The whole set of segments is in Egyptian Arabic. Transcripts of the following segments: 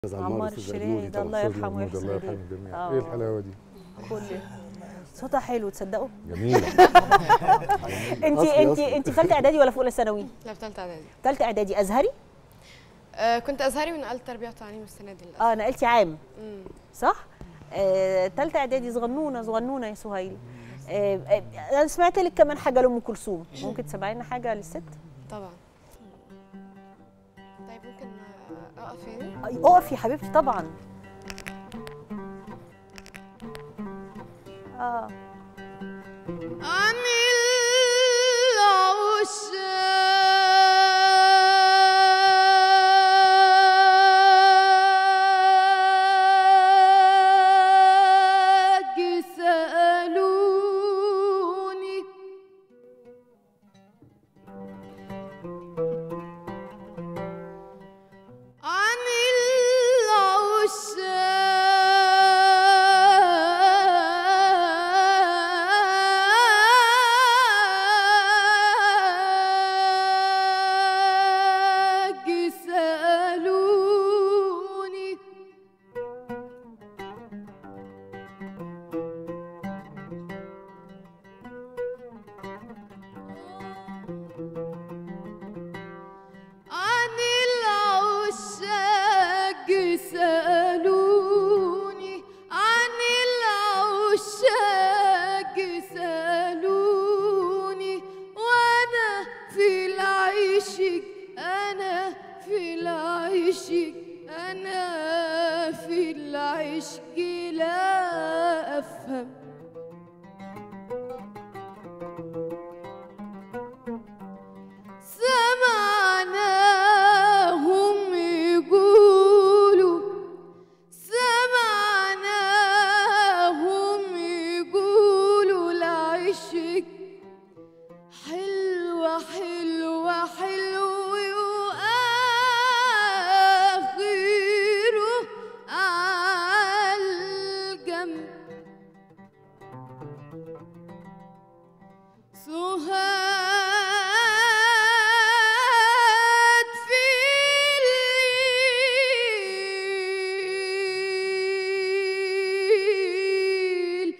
أستاذ عمار أستاذ الشريعي أجنوري ده طبعاً، الله أستاذ يرحمه محمود، ويحسن الله إليه. يرحمه الجميع آه. ايه الحلاوه دي كل صوتها حلو تصدقوا جميله انت أصلي- انت أصلي. انت في ثالثه اعدادي ولا في اولى ثانوي لا في ثالثه اعدادي ثالثه اعدادي ازهري آه كنت ازهري ونقلت تربيه وتعليم السنه دي للاسف اه نقلتي عام مم. صح ثالثه اعدادي صغنونه صغنونه يا سهيل آه، آه، انا سمعت لك كمان حاجه لام كلثوم ممكن تسمعي لنا حاجه للست طبعا طيب ممكن آه، اقف يعني آه، اقفي يا حبيبتي طبعا اه عن العشاق سألوني عن العشاق سألوني عن العشاق سألوني عن العشاق سألوني وأنا في العشق أنا في العشق أنا في العشق لا أفهم سمعناهم يقولوا سمعناهم يقولوا العشق حلوة حلوة حلو وآخره عالجنب سهاد في الليل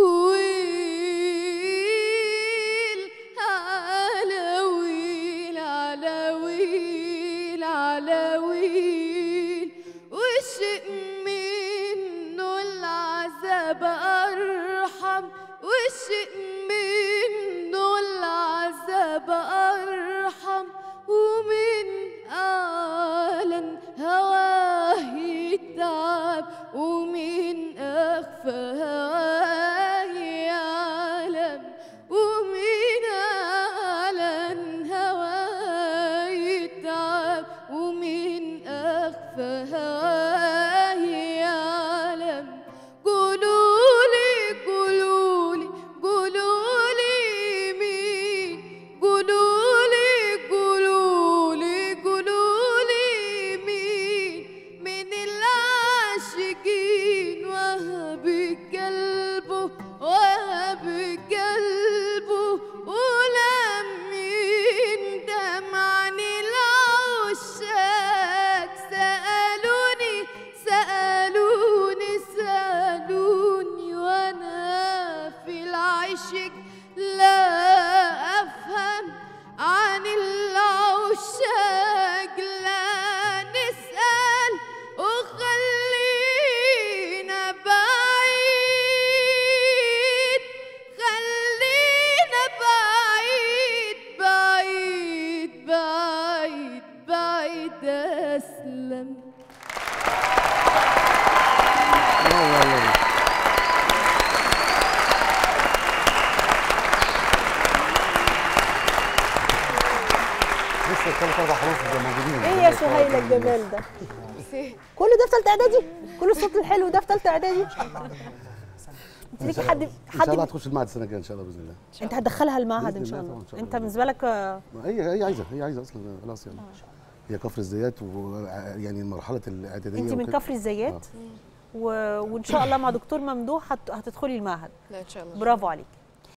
ويل على ويل على ويل على ويل وشق منه العذاب أرحم وشق منه العذاب أرحم ومن أعلن هواه يتعب ومن أخفى هواه يعلم ومن أعلن هواه يتعب ومن أخفى هواه يعلم قولولي قولولي قولولي مين قولولي قولولي قولولي مين من العاشقين وهب قلبه وهب قلبه ولم يندم عن العشاق سألوني سألوني سألوني وأنا في العشق لا أفهم عن العشاق لا نسأل وخلينا بعيد خلينا بعيد بعيد بعيد بعيد أسلم لسه الثلاث اربع حروف موجودين ايه يا سهيل الجمال ده كل ده في ثالثه اعدادي كل الصوت الحلو ده في ثالثه اعدادي انت ليكي حد ان شاء الله حد هتخش المعهد السنه الجايه ان شاء الله باذن الله انت هتدخلها المعهد ان بإذن شاء الله الله طبعاً، إن شاء انت الله. بالنسبه لك آه، هي هي عايزه هي عايزه اصلا خلاص يعني هي كفر الزيات ويعني مرحله الاعداديه انت من وكده. كفر الزيات و... وان شاء الله مع دكتور ممدوح هت... هتدخلي المعهد لا ان شاء الله برافو عليك